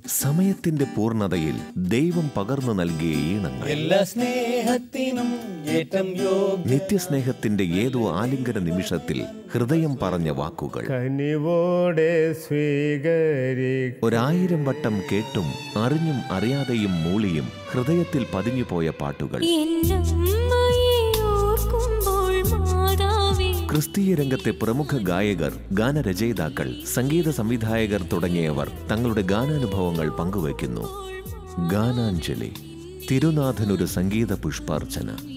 സമയത്തിന്റെ പൂർണ്ണതയിൽ ദൈവം പകർന്നു നൽകിയ ഈണങ്ങൾ എല്ലാ സ്നേഹത്തിനും ഏറ്റം യോഗ്യ നിത്യസ്നേഹത്തിന്റെ ഏതോ ആലിംഗന നിമിഷത്തിൽ ഹൃദയം പറഞ്ഞ വാക്കുകൾ കനിവോടെ സ്വീകരി ഒരായിരം വട്ടം കേട്ടും അറിഞ്ഞും അറിയാതെയും മൂളിയും ഹൃദയത്തിൽ പതിഞ്ഞുപോയ പാട്ടുകൾ എന്നമ്മയെ ഓർക്കുമ്പോൾ മാതാവേ ക്രിസ്തീയ രംഗത്തെ പ്രമുഖ ഗായകർ ഗാനരചയിതാക്കൾ സംഗീത സംവിധായകർ തുടങ്ങിയവർ തങ്ങളുടെ ഗാനാനുഭവങ്ങൾ പങ്കുവയ്ക്കുന്നു ഗാനാഞ്ജലി തിരുനാഥനൊരു സംഗീത പുഷ്പാർച്ചന